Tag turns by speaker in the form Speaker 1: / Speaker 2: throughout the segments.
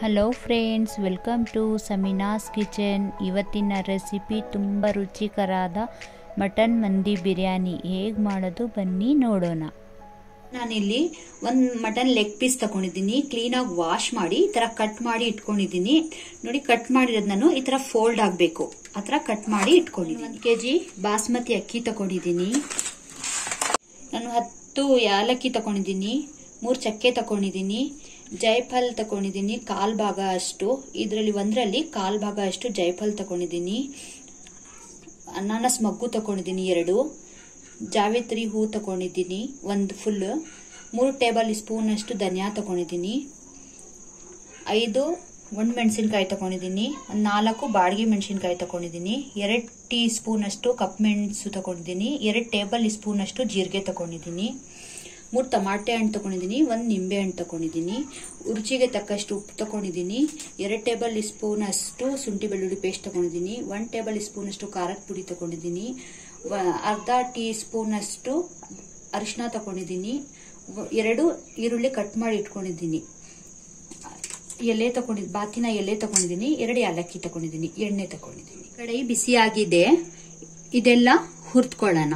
Speaker 1: hello friends welcome to ಸಮೀನಾಸ್ kitchen ಇವತ್ತಿನ recipe ತುಂಬ ರುಚಿಕರಾದ ಮಟನ್ ಮಂದಿ ಬಿರಿಯಾನಿ ಹೇಗೆ ಮಾಡೋದು ಬನ್ನಿ ನೋಡೋಣ
Speaker 2: ನಾನಿಲ್ಲಿ ಒಂದು ಮಟನ್ ಲೆಗ್ ಪೀಸ್ ತಗೊಂಡಿದ್ದೀನಿ ಕ್ಲೀನಾಗಿ ವಾಶ್ ಮಾಡಿ ಈ ತರ ಕಟ್ ಮಾಡಿ ಇಟ್ಕೊಂಡಿದ್ದೀನಿ ನೋಡಿ ಕಟ್ ಮಾಡಿರೋದು ನಾನು ಈ ತರ ಫೋಲ್ಡ್ ಆಗಬೇಕು ಆ ತರ ಕಟ್ ಮಾಡಿ ಇಟ್ಕೊಂಡಿದ್ದೀನಿ ಒಂದು ಕೆ ಜಿ ಬಾಸ್ಮತಿ ಅಕ್ಕಿ ತಗೊಂಡಿದ್ದೀನಿ ನಾನು ಹತ್ತು ಯಾಲಕ್ಕಿ ತಗೊಂಡಿದ್ದೀನಿ ಮೂರು ಚಕ್ಕೆ ತಗೊಂಡಿದ್ದೀನಿ ಜೈಫಲ್ ತಗೊಂಡಿದ್ದೀನಿ ಕಾಲ್ ಭಾಗ ಅಷ್ಟು ಇದರಲ್ಲಿ ಒಂದರಲ್ಲಿ ಕಾಲ್ ಭಾಗ ಅಷ್ಟು ಜೈಫಲ್ ತಗೊಂಡಿದ್ದೀನಿ ಅನಾನಸ್ ಮಗ್ಗು ತಗೊಂಡಿದ್ದೀನಿ ಎರಡು ಜಾವಿತ್ರಿ ಹೂ ತಗೊಂಡಿದ್ದೀನಿ ಒಂದು ಫುಲ್ ಮೂರು ಟೇಬಲ್ ಸ್ಪೂನ್ ಅಷ್ಟು ಧನಿಯಾ ತಗೊಂಡಿದ್ದೀನಿ ಐದು ಒಣ ಮೆಣಸಿನ್ಕಾಯಿ ತಗೊಂಡಿದ್ದೀನಿ ಒಂದು ನಾಲ್ಕು ಬಾಡಿಗೆ ಮೆಣಸಿನ್ಕಾಯಿ ತಗೊಂಡಿದ್ದೀನಿ ಎರಡು ಟೀ ಸ್ಪೂನ್ ಅಷ್ಟು ಕಪ್ ಮೆಣಸು ತಗೊಂಡಿದ್ದೀನಿ ಎರಡು ಟೇಬಲ್ ಸ್ಪೂನ್ ಅಷ್ಟು ಜೀರಿಗೆ ತಗೊಂಡಿದ್ದೀನಿ ಮೂರು ಟಮಾಟೆ ಹಣ್ಣು ತಗೊಂಡಿದ್ದೀನಿ ಒಂದು ನಿಂಬೆ ಹಣ್ಣು ತಗೊಂಡಿದ್ದೀನಿ ರುಚಿಗೆ ತಕ್ಕಷ್ಟು ಉಪ್ಪು ತಗೊಂಡಿದ್ದೀನಿ ಎರಡು ಟೇಬಲ್ ಸ್ಪೂನ್ ಅಷ್ಟು ಶುಂಠಿ ಬೆಳ್ಳುಳ್ಳಿ ಪೇಸ್ಟ್ ತಗೊಂಡಿದ್ದೀನಿ ಒನ್ ಟೇಬಲ್ ಸ್ಪೂನ್ ಅಷ್ಟು ಖಾರದ ಪುಡಿ ತಗೊಂಡಿದ್ದೀನಿ ಅರ್ಧ ಟೀ ಸ್ಪೂನ್ ಅಷ್ಟು ಅರಿಶಿನ ತಗೊಂಡಿದ್ದೀನಿ ಎರಡು ಈರುಳ್ಳಿ ಕಟ್ ಮಾಡಿ ಇಟ್ಕೊಂಡಿದ್ದೀನಿ ಎಲೆ ತಗೊಂಡಿದ್ದು ಬಾತಿನ ಎಲೆ ತಗೊಂಡಿದ್ದೀನಿ ಎರಡು ಏಲಕ್ಕಿ ತಗೊಂಡಿದ್ದೀನಿ ಎಣ್ಣೆ ತಗೊಂಡಿದ್ದೀನಿ ಕಡೆ ಬಿಸಿ ಆಗಿದೆ ಇದೆಲ್ಲ ಹುರ್ತ್ಕೊಳ್ಳೋಣ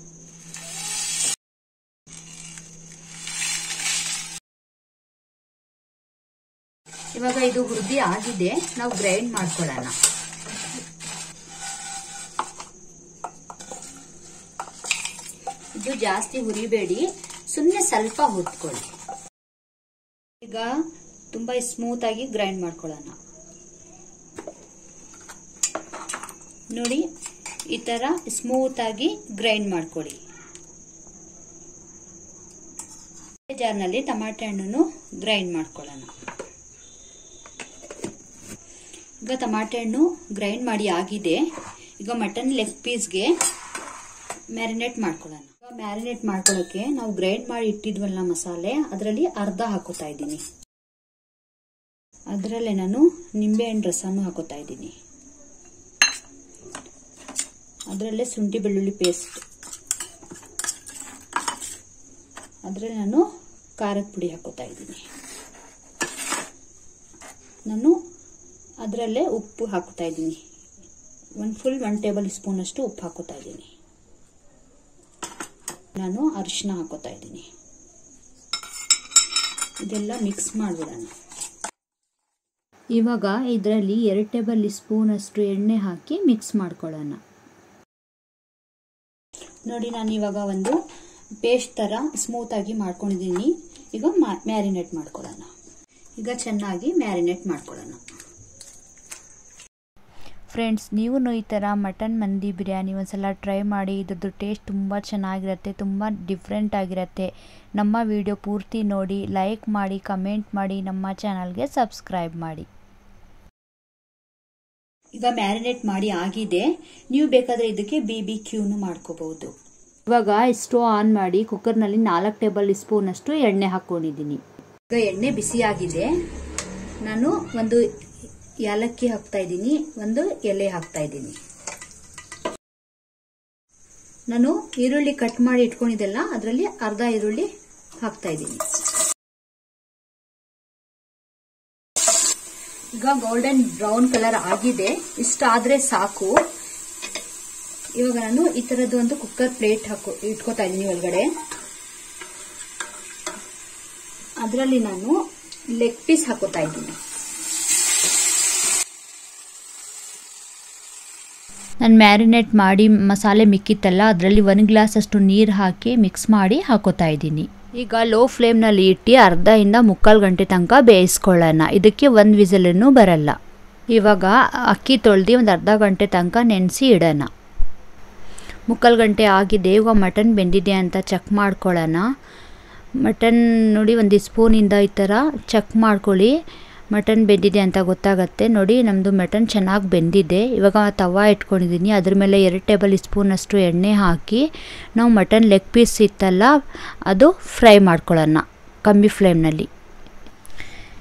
Speaker 2: ಇವಾಗ ಇದು ಹುರಿದಿ ಆಗಿದೆ ನಾವು ಗ್ರೈಂಡ್ ಮಾಡ್ಕೊಳ್ಳೋಣ ಇದು ಜಾಸ್ತಿ ಹುರಿಬೇಡಿ ಸುಮ್ಮನೆ ಸ್ವಲ್ಪ ಹುರ್ಕೊಳ್ಳಿ ಈಗ ತುಂಬಾ ಸ್ಮೂತ್ ಆಗಿ ಗ್ರೈಂಡ್ ಮಾಡ್ಕೊಳ್ಳೋಣ ನೋಡಿ ಈ ತರ ಸ್ಮೂತ್ ಆಗಿ ಗ್ರೈಂಡ್ ಮಾಡ್ಕೊಳ್ಳಿ ಜಾರ್ನಲ್ಲಿ ಟಮಾಟೆ ಹಣ್ಣನ್ನು ಗ್ರೈಂಡ್ ಮಾಡ್ಕೊಳ್ಳೋಣ ಈಗ ಟಮಾಟೆ ಹಣ್ಣು ಗ್ರೈಂಡ್ ಮಾಡಿ ಆಗಿದೆ ಈಗ ಮಟನ್ ಲೆಗ್ ಪೀಸ್ಗೆ ಮ್ಯಾರಿನೇಟ್ ಮಾಡ್ಕೊಳ್ಳೋಣ ಮ್ಯಾರಿನೇಟ್ ಮಾಡ್ಕೊಳ್ಳೋಕೆ ನಾವು ಗ್ರೈಂಡ್ ಮಾಡಿ ಇಟ್ಟಿದ್ವಲ್ಲ ಮಸಾಲೆ ಅದರಲ್ಲಿ ಅರ್ಧ ಹಾಕೋತಾ ಇದ್ದೀನಿ ಅದರಲ್ಲೇ ನಾನು ನಿಂಬೆಹಣ್ಣು ರಸನೂ ಹಾಕೋತಾ ಇದ್ದೀನಿ ಅದರಲ್ಲೇ ಶುಂಠಿ ಬೆಳ್ಳುಳ್ಳಿ ಪೇಸ್ಟ್ ಅದರಲ್ಲಿ ನಾನು ಖಾರದ ಪುಡಿ ಹಾಕೋತಾ ಇದ್ದೀನಿ ನಾನು ಅದರಲ್ಲೇ ಉಪ್ಪು ಹಾಕೋತಾ ಇದ್ದೀನಿ ಒಂದು ಫುಲ್ ಒನ್ ಟೇಬಲ್ ಸ್ಪೂನ್ ಅಷ್ಟು ಉಪ್ಪು ಹಾಕೋತಾ ಇದ್ದೀನಿ ನಾನು ಅರಿಶಿನ ಹಾಕೋತಾ ಇದ್ದೀನಿ ಇದೆಲ್ಲ ಮಿಕ್ಸ್ ಮಾಡಿಬಿಡೋಣ
Speaker 1: ಇವಾಗ ಇದರಲ್ಲಿ ಎರಡು ಟೇಬಲ್ ಸ್ಪೂನ್ ಅಷ್ಟು ಎಣ್ಣೆ ಹಾಕಿ ಮಿಕ್ಸ್ ಮಾಡ್ಕೊಳ್ಳೋಣ
Speaker 2: ನೋಡಿ ನಾನು ಇವಾಗ ಒಂದು ಪೇಸ್ಟ್ ತರ ಸ್ಮೂತ್ ಆಗಿ ಮಾಡ್ಕೊಂಡಿದ್ದೀನಿ ಈಗ ಮ್ಯಾರಿನೇಟ್ ಮಾಡ್ಕೊಳ್ಳೋಣ ಈಗ ಚೆನ್ನಾಗಿ ಮ್ಯಾರಿನೇಟ್ ಮಾಡ್ಕೊಳ್ಳೋಣ
Speaker 1: ಫ್ರೆಂಡ್ಸ್ ನೀವು ಈ ಥರ ಮಟನ್ ಮಂದಿ ಬಿರಿಯಾನಿ ಒಂದ್ಸಲ ಟ್ರೈ ಮಾಡಿ ಇದ್ರದ್ದು ಟೇಸ್ಟ್ ತುಂಬ ಚೆನ್ನಾಗಿರುತ್ತೆ ತುಂಬ ಡಿಫ್ರೆಂಟ್ ಆಗಿರುತ್ತೆ ನಮ್ಮ ವಿಡಿಯೋ ಪೂರ್ತಿ ನೋಡಿ ಲೈಕ್ ಮಾಡಿ ಕಮೆಂಟ್ ಮಾಡಿ ನಮ್ಮ ಚಾನಲ್ಗೆ ಸಬ್ಸ್ಕ್ರೈಬ್ ಮಾಡಿ
Speaker 2: ಈಗ ಮ್ಯಾರಿನೇಟ್ ಮಾಡಿ ಆಗಿದೆ ನೀವು ಬೇಕಾದ್ರೆ ಇದಕ್ಕೆ ಬಿ ಬಿ ಕ್ಯೂನು ಮಾಡ್ಕೋಬಹುದು
Speaker 1: ಇವಾಗ ಸ್ಟವ್ ಆನ್ ಮಾಡಿ ಕುಕ್ಕರ್ನಲ್ಲಿ ನಾಲ್ಕು ಟೇಬಲ್ ಸ್ಪೂನ್ ಅಷ್ಟು ಎಣ್ಣೆ ಹಾಕೊಂಡಿದ್ದೀನಿ
Speaker 2: ಈಗ ಎಣ್ಣೆ ಬಿಸಿ ಆಗಿದೆ ನಾನು ಒಂದು ಯಾಲಕ್ಕಿ ಹಾಕ್ತಾ ಇದ್ದೀನಿ ಒಂದು ಎಲೆ ಹಾಕ್ತಾ ಇದ್ದೀನಿ ನಾನು ಈರುಳ್ಳಿ ಕಟ್ ಮಾಡಿ ಇಟ್ಕೊಂಡಿದ್ದೆಲ್ಲ ಅದರಲ್ಲಿ ಅರ್ಧ ಈರುಳ್ಳಿ ಹಾಕ್ತಾ ಇದ್ದೀನಿ ಈಗ ಗೋಲ್ಡನ್ ಬ್ರೌನ್ ಕಲರ್ ಆಗಿದೆ ಇಷ್ಟಾದ್ರೆ ಸಾಕು ಇವಾಗ ನಾನು ಈ ತರದ್ದು ಒಂದು ಕುಕ್ಕರ್ ಪ್ಲೇಟ್ ಹಾಕೋ ಇಟ್ಕೋತಾ ಇದ್ದೀನಿ ಒಳಗಡೆ ಅದರಲ್ಲಿ ನಾನು ಲೆಗ್ ಪೀಸ್ ಹಾಕೋತಾ ಇದ್ದೀನಿ
Speaker 1: ನಾನು ಮ್ಯಾರಿನೇಟ್ ಮಾಡಿ ಮಸಾಲೆ ಮಿಕ್ಕಿತ್ತಲ್ಲ ಅದರಲ್ಲಿ ಒಂದು ಗ್ಲಾಸ್ ಅಷ್ಟು ನೀರು ಹಾಕಿ ಮಿಕ್ಸ್ ಮಾಡಿ ಹಾಕೋತಾ ಇದ್ದೀನಿ ಈಗ ಲೋ ಫ್ಲೇಮ್ನಲ್ಲಿ ಇಟ್ಟು ಅರ್ಧದಿಂದ ಮುಕ್ಕಾಲು ಗಂಟೆ ತನಕ ಬೇಯಿಸ್ಕೊಳ್ಳೋಣ ಇದಕ್ಕೆ ಒಂದು ವಿಸಲನ್ನು ಬರಲ್ಲ ಇವಾಗ ಅಕ್ಕಿ ತೊಳೆದು ಒಂದು ಅರ್ಧ ಗಂಟೆ ತನಕ ನೆನೆಸಿ ಇಡೋಣ ಮುಕ್ಕಾಲು ಗಂಟೆ ಆಗಿದೆ ಇವಾಗ ಮಟನ್ ಬೆಂದಿದೆ ಅಂತ ಚೆಕ್ ಮಾಡ್ಕೊಳ್ಳೋಣ ಮಟನ್ ನೋಡಿ ಒಂದು ಸ್ಪೂನಿಂದ ಈ ಥರ ಚೆಕ್ ಮಾಡ್ಕೊಳ್ಳಿ ಮಟನ್ ಬೆಂದಿದೆ ಅಂತ ಗೊತ್ತಾಗತ್ತೆ ನೋಡಿ ನಮ್ಮದು ಮಟನ್ ಚೆನ್ನಾಗಿ ಬೆಂದಿದೆ ಇವಾಗ ತವಾ ಇಟ್ಕೊಂಡಿದ್ದೀನಿ ಅದ್ರ ಮೇಲೆ ಎರಡು ಟೇಬಲ್ ಸ್ಪೂನ್ ಅಷ್ಟು ಎಣ್ಣೆ ಹಾಕಿ ನಾವು ಮಟನ್ ಲೆಗ್ ಪೀಸ್ ಇತ್ತಲ್ಲ ಅದು ಫ್ರೈ ಮಾಡ್ಕೊಳ್ಳೋಣ ಕಮ್ಮಿ ಫ್ಲೇಮ್ನಲ್ಲಿ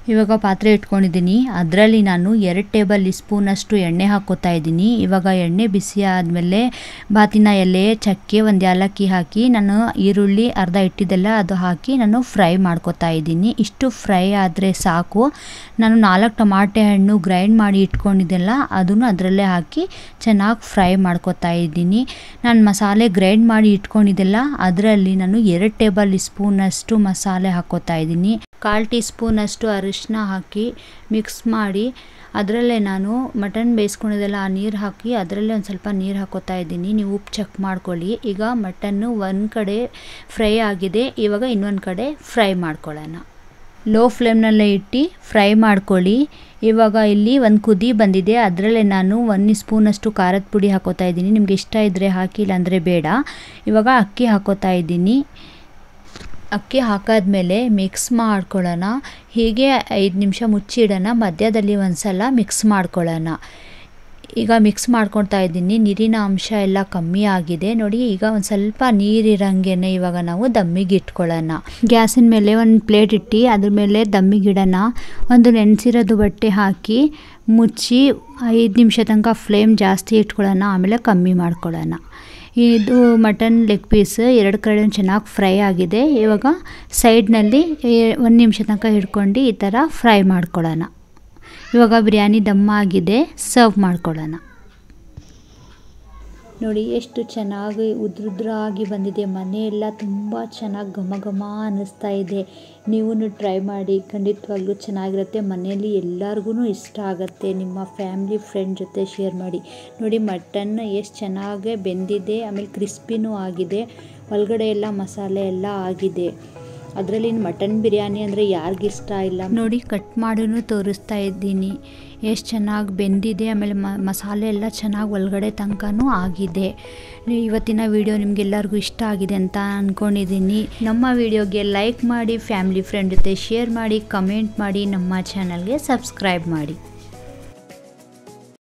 Speaker 1: ಇವಾಗ ಪಾತ್ರೆ ಇಟ್ಕೊಂಡಿದ್ದೀನಿ ಅದರಲ್ಲಿ ನಾನು ಎರಡು ಟೇಬಲ್ ಸ್ಪೂನಷ್ಟು ಎಣ್ಣೆ ಹಾಕೋತಾ ಇದ್ದೀನಿ ಇವಾಗ ಎಣ್ಣೆ ಬಿಸಿ ಆದಮೇಲೆ ಬಾತಿನ ಎಲೆ ಚಕ್ಕೆ ಒಂದು ಏಲಕ್ಕಿ ಹಾಕಿ ನಾನು ಈರುಳ್ಳಿ ಅರ್ಧ ಇಟ್ಟಿದ್ದೆಲ್ಲ ಅದು ಹಾಕಿ ನಾನು ಫ್ರೈ ಮಾಡ್ಕೊತಾ ಇದ್ದೀನಿ ಇಷ್ಟು ಫ್ರೈ ಆದರೆ ಸಾಕು ನಾನು ನಾಲ್ಕು ಟಮಾಟೆ ಹಣ್ಣು ಗ್ರೈಂಡ್ ಮಾಡಿ ಇಟ್ಕೊಂಡಿದ್ದೆಲ್ಲ ಅದನ್ನು ಅದರಲ್ಲೇ ಹಾಕಿ ಚೆನ್ನಾಗಿ ಫ್ರೈ ಮಾಡ್ಕೊತಾ ಇದ್ದೀನಿ ನಾನು ಮಸಾಲೆ ಗ್ರೈಂಡ್ ಮಾಡಿ ಇಟ್ಕೊಂಡಿದ್ದೆಲ್ಲ ಅದರಲ್ಲಿ ನಾನು ಎರಡು ಟೇಬಲ್ ಸ್ಪೂನಷ್ಟು ಮಸಾಲೆ ಹಾಕೋತಾ ಇದ್ದೀನಿ ಕಾಲು ಟೀ ಸ್ಪೂನಷ್ಟು ಅರಿಶಿನ ಹಾಕಿ ಮಿಕ್ಸ್ ಮಾಡಿ ಅದರಲ್ಲೇ ನಾನು ಮಟನ್ ಬೇಯಿಸ್ಕೊಂಡಿದ್ದೆಲ್ಲ ಆ ನೀರು ಹಾಕಿ ಅದರಲ್ಲೇ ಒಂದು ಸ್ವಲ್ಪ ನೀರು ಹಾಕೋತಾ ಇದ್ದೀನಿ ನೀವು ಉಪ್ಪು ಚೆಕ್ ಮಾಡ್ಕೊಳ್ಳಿ ಈಗ ಮಟನ್ನು ಒಂದು ಕಡೆ ಫ್ರೈ ಆಗಿದೆ ಇವಾಗ ಇನ್ನೊಂದು ಕಡೆ ಫ್ರೈ ಮಾಡ್ಕೊಳ್ಳೋಣ ಲೋ ಫ್ಲೇಮ್ನಲ್ಲೇ ಇಟ್ಟು ಫ್ರೈ ಮಾಡ್ಕೊಳ್ಳಿ ಇವಾಗ ಇಲ್ಲಿ ಒಂದು ಕುದಿ ಬಂದಿದೆ ಅದರಲ್ಲೇ ನಾನು ಒಂದು ಸ್ಪೂನಷ್ಟು ಖಾರದ ಪುಡಿ ಹಾಕೋತಾ ಇದ್ದೀನಿ ನಿಮ್ಗೆ ಇಷ್ಟ ಇದ್ದರೆ ಹಾಕಿ ಇಲ್ಲಾಂದರೆ ಬೇಡ ಇವಾಗ ಅಕ್ಕಿ ಹಾಕೋತಾ ಇದ್ದೀನಿ ಅಕ್ಕಿ ಹಾಕಾದ್ಮೇಲೆ ಮಿಕ್ಸ್ ಮಾಡ್ಕೊಳ್ಳೋಣ ಹೀಗೆ ಐದು ನಿಮಿಷ ಮುಚ್ಚಿಡೋಣ ಮಧ್ಯದಲ್ಲಿ ಒಂದು ಸಲ ಮಿಕ್ಸ್ ಮಾಡ್ಕೊಳ್ಳೋಣ ಈಗ ಮಿಕ್ಸ್ ಮಾಡ್ಕೊಳ್ತಾ ಇದ್ದೀನಿ ನೀರಿನ ಅಂಶ ಎಲ್ಲ ಕಮ್ಮಿ ಆಗಿದೆ ನೋಡಿ ಈಗ ಒಂದು ಸ್ವಲ್ಪ ನೀರಿರಂಗೆನೆ ಇವಾಗ ನಾವು ದಮ್ಮಿಗೆ ಇಟ್ಕೊಳ್ಳೋಣ ಗ್ಯಾಸಿನ ಮೇಲೆ ಒಂದು ಪ್ಲೇಟ್ ಇಟ್ಟು ಅದ್ರ ಮೇಲೆ ದಮ್ಮಿಗಿಡೋಣ ಒಂದು ನೆನೆಸಿರೋದು ಬಟ್ಟೆ ಹಾಕಿ ಮುಚ್ಚಿ ಐದು ನಿಮಿಷ ತನಕ ಫ್ಲೇಮ್ ಜಾಸ್ತಿ ಇಟ್ಕೊಳ್ಳೋಣ ಆಮೇಲೆ ಕಮ್ಮಿ ಮಾಡ್ಕೊಳ್ಳೋಣ ಇದು ಮಟನ್ ಲೆಗ್ ಪೀಸ್ ಎರಡು ಕಡೆ ಚೆನ್ನಾಗಿ ಫ್ರೈ ಆಗಿದೆ ಇವಾಗ ಸೈಡ್ನಲ್ಲಿ ಒಂದು ನಿಮಿಷ ತನಕ ಹಿಡ್ಕೊಂಡು ಈ ಥರ ಫ್ರೈ ಮಾಡ್ಕೊಳ್ಳೋಣ ಇವಾಗ ಬಿರಿಯಾನಿ ದಮ್ಮ ಆಗಿದೆ ಸರ್ವ್ ಮಾಡ್ಕೊಳ್ಳೋಣ ನೋಡಿ ಎಷ್ಟು ಚೆನ್ನಾಗಿ ಉದ್ರುದ್ರಾಗಿ ಬಂದಿದೆ ಮನೆಯೆಲ್ಲ ತುಂಬ ಚೆನ್ನಾಗಿ ಘಮ ಘಮ ಅನ್ನಿಸ್ತಾ ಇದೆ ನೀವು ಟ್ರೈ ಮಾಡಿ ಖಂಡಿತವಾಗ್ಲೂ ಚೆನ್ನಾಗಿರುತ್ತೆ ಮನೆಯಲ್ಲಿ ಎಲ್ಲರಿಗೂ ಇಷ್ಟ ಆಗುತ್ತೆ ನಿಮ್ಮ ಫ್ಯಾಮ್ಲಿ ಫ್ರೆಂಡ್ ಜೊತೆ ಶೇರ್ ಮಾಡಿ ನೋಡಿ ಮಟನ್ ಎಷ್ಟು ಚೆನ್ನಾಗಿ ಬೆಂದಿದೆ ಆಮೇಲೆ ಕ್ರಿಸ್ಪಿನೂ ಆಗಿದೆ ಒಳಗಡೆ ಎಲ್ಲ ಮಸಾಲೆ ಎಲ್ಲ ಆಗಿದೆ ಅದರಲ್ಲಿ ಮಟನ್ ಬಿರಿಯಾನಿ ಅಂದರೆ ಯಾರಿಗಿಷ್ಟ ಇಲ್ಲ ನೋಡಿ ಕಟ್ ಮಾಡಿನೂ ತೋರಿಸ್ತಾ ಇದ್ದೀನಿ ಎಷ್ಟು ಚೆನ್ನಾಗಿ ಬೆಂದಿದೆ ಆಮೇಲೆ ಮಸಾಲೆ ಎಲ್ಲ ಚೆನ್ನಾಗಿ ಒಳಗಡೆ ತನಕನೂ ಆಗಿದೆ ಇವತ್ತಿನ ವಿಡಿಯೋ ನಿಮಗೆಲ್ಲರಿಗೂ ಇಷ್ಟ ಆಗಿದೆ ಅಂತ ಅಂದ್ಕೊಂಡಿದ್ದೀನಿ ನಮ್ಮ ವಿಡಿಯೋಗೆ ಲೈಕ್ ಮಾಡಿ ಫ್ಯಾಮಿಲಿ ಫ್ರೆಂಡ್ ಜೊತೆ ಶೇರ್ ಮಾಡಿ ಕಮೆಂಟ್ ಮಾಡಿ ನಮ್ಮ ಚಾನಲ್ಗೆ ಸಬ್ಸ್ಕ್ರೈಬ್ ಮಾಡಿ